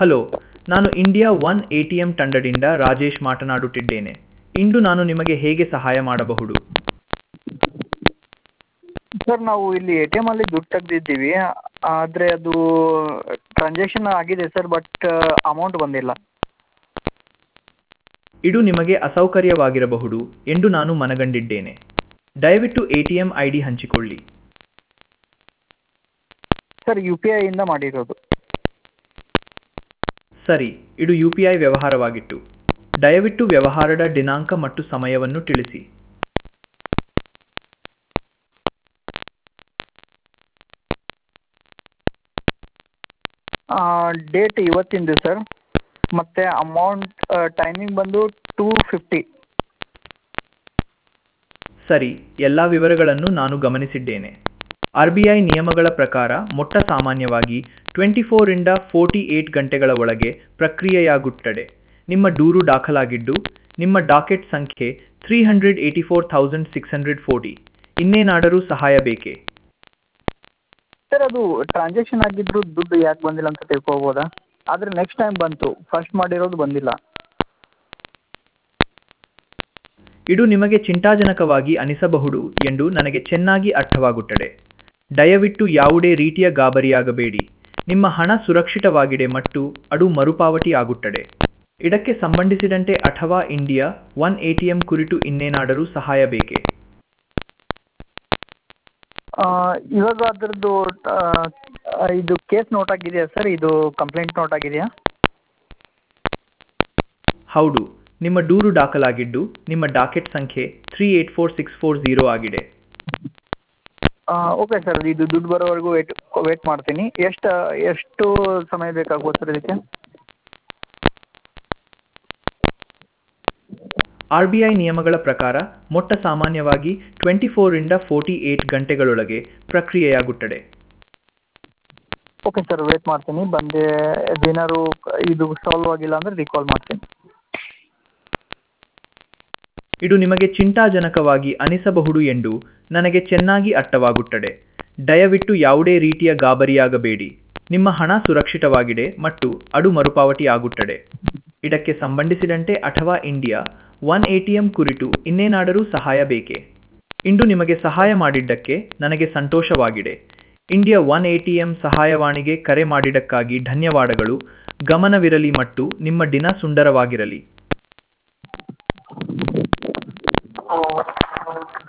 hello ನಾನು India one A T M ತಂಡದಿಂದ ರಾಜೇಶ್ ಮಾತನಾಡುತ್ತಿದ್ದೇನೆ ಇಂದು ನಾನು ನಿಮಗೆ ಹೇಗೆ ಸಹಾಯ ಮಾಡಬಹುದು ಸರ್ ನಾವು ಇಲ್ಲಿ ಎ ಟಿ ಎಮಲ್ಲಿ ದುಡ್ಡು ತೆಗ್ದಿದ್ದೀವಿ ಆದರೆ ಅದು ಟ್ರಾನ್ಸಾಕ್ಷನ್ ಆಗಿದೆ ಸರ್ ಬಟ್ ಅಮೌಂಟ್ ಬಂದಿಲ್ಲ ಇದು ನಿಮಗೆ ಅಸೌಕರ್ಯವಾಗಿರಬಹುದು ಎಂದು ನಾನು ಮನಗಂಡಿದ್ದೇನೆ ದಯವಿಟ್ಟು A T M I D ಹಂಚಿಕೊಳ್ಳಿ ಸರ್ ಯು ಪಿ ಐಯಿಂದ ಮಾಡಿರೋದು ಸರಿ ಇದು ಯು ಪಿ ಐ ವ್ಯವಹಾರವಾಗಿತ್ತು ದಯವಿಟ್ಟು ವ್ಯವಹಾರದ ದಿನಾಂಕ ಮತ್ತು ಸಮಯವನ್ನು ತಿಳಿಸಿ ಡೇಟ್ ಇವತ್ತಿಂದು ಸರ್ ಮತ್ತು ಅಮೌಂಟ್ ಟೈಮಿಂಗ್ ಬಂದು ಟೂ ಫಿಫ್ಟಿ ಸರಿ ಎಲ್ಲ ವಿವರಗಳನ್ನು ನಾನು ಗಮನಿಸಿದ್ದೇನೆ ಆರ್ ಬಿ ಐ ನಿಯಮಗಳ ಪ್ರಕಾರ ಮೊಟ್ಟ ಸಾಮಾನ್ಯವಾಗಿ ಟ್ವೆಂಟಿ ಫೋರಿಂದ ಫೋರ್ಟಿ ಏಟ್ ಗಂಟೆಗಳ ಒಳಗೆ ಪ್ರಕ್ರಿಯೆಯಾಗುತ್ತದೆ ನಿಮ್ಮ ದೂರು ದಾಖಲಾಗಿದ್ದು ನಿಮ್ಮ ಡಾಕೆಟ್ ಸಂಖ್ಯೆ three hundred eighty four thousand six hundred forty ಇನ್ನೇನಾದರೂ ಸಹಾಯ ಬೇಕೇ ಸರ್ ಅದು ಟ್ರಾನ್ಸಾಕ್ಷನ್ ಆಗಿದ್ರು ದುಡ್ಡು ಯಾಕೆ ಬಂದಿಲ್ಲ ಅಂತ ತಿಳ್ಕೊಬೋದಾ ಆದರೆ ನೆಕ್ಸ್ಟ್ ಟೈಮ್ ಬಂತು ಫಸ್ಟ್ ಮಾಡಿರೋದು ಬಂದಿಲ್ಲ ಇದು ನಿಮಗೆ ಚಿಂತಾಜನಕವಾಗಿ ಅನಿಸಬಹುದು ಎಂದು ನನಗೆ ಚೆನ್ನಾಗಿ ಅರ್ಥವಾಗುತ್ತದೆ ದಯವಿಟ್ಟು ಯಾವುದೇ ರೀತಿಯ ಗಾಬರಿಯಾಗಬೇಡಿ ನಿಮ್ಮ ಹಣ ಸುರಕ್ಷಿತವಾಗಿದೆ ಮತ್ತು ಅದು ಮರುಪಾವತಿ ಆಗುತ್ತದೆ ಇದಕ್ಕೆ ಸಂಬಂಧಿಸಿದಂತೆ ಅಥವಾ India one A T M ಕುರಿತು ಇನ್ನೇನಾದರೂ ಸಹಾಯ ಬೇಕೇ ಆ, ಇವಾಗ ಅದರದ್ದು ಇದು ಕೇಸ್ ನೋಟ್ ಆಗಿದೆಯಾ ಸರ್ ಇದು ಕಂಪ್ಲೇಂಟ್ ನೋಟ್ ಆಗಿದೆಯಾ ಹೌದು ನಿಮ್ಮ ದೂರು ದಾಖಲಾಗಿದ್ದು ನಿಮ್ಮ ಡಾಕೆಟ್ ಸಂಖ್ಯೆ three eight four six four zero ಆಗಿದೆ ಓಕೆ ಸರ್ ಇದು ದುಡ್ಡು ಬರೋವರೆಗೂ ವೇಟ್ ವೇಟ್ ಮಾಡ್ತೀನಿ ಎಷ್ಟು ಎಷ್ಟು ಸಮಯ ಬೇಕಾಗ್ಬೋದು ಸರ್ ಇದಕ್ಕೆ ಆರ್ ಬಿ ಐ ನಿಯಮಗಳ ಪ್ರಕಾರ ಮೊಟ್ಟ ಸಾಮಾನ್ಯವಾಗಿ ಟ್ವೆಂಟಿ ಫೋರಿಂದ ಫೋರ್ಟಿ ಏಟ್ ಗಂಟೆಗಳೊಳಗೆ ಪ್ರಕ್ರಿಯೆಯಾಗುತ್ತದೆ ಓಕೆ ಸರ್ ವೇಟ್ ಮಾಡ್ತೀನಿ ಬಂದು ಏನಾದ್ರು ಇದು ಸಾಲ್ವ್ ಆಗಿಲ್ಲ ಅಂದರೆ ರಿಕಾಲ್ ಮಾಡ್ತೀನಿ ಇದು ನಿಮಗೆ ಚಿಂತಾಜನಕವಾಗಿ ಅನಿಸಬಹುದು ಎಂದು ನನಗೆ ಚೆನ್ನಾಗಿ ಅರ್ಥವಾಗುತ್ತದೆ ದಯವಿಟ್ಟು ಯಾವುದೇ ರೀತಿಯ ಗಾಬರಿಯಾಗಬೇಡಿ ನಿಮ್ಮ ಹಣ ಸುರಕ್ಷಿತವಾಗಿದೆ ಮತ್ತು ಅದು ಮರುಪಾವತಿ ಆಗುತ್ತದೆ ಇದಕ್ಕೆ ಸಂಬಂಧಿಸಿದಂತೆ ಅಥವಾ India one A T M ಕುರಿತು ಇನ್ನೇನಾದರೂ ಸಹಾಯ ಬೇಕೇ ಇಂದು ನಿಮಗೆ ಸಹಾಯ ಮಾಡಿದ್ದಕ್ಕೆ ನನಗೆ ಸಂತೋಷವಾಗಿದೆ India one A T M ಸಹಾಯವಾಣಿಗೆ ಕರೆ ಮಾಡಿದ್ದಕ್ಕಾಗಿ ಧನ್ಯವಾದಗಳು ಗಮನವಿರಲಿ ಮತ್ತು ನಿಮ್ಮ ದಿನ ಸುಂದರವಾಗಿರಲಿ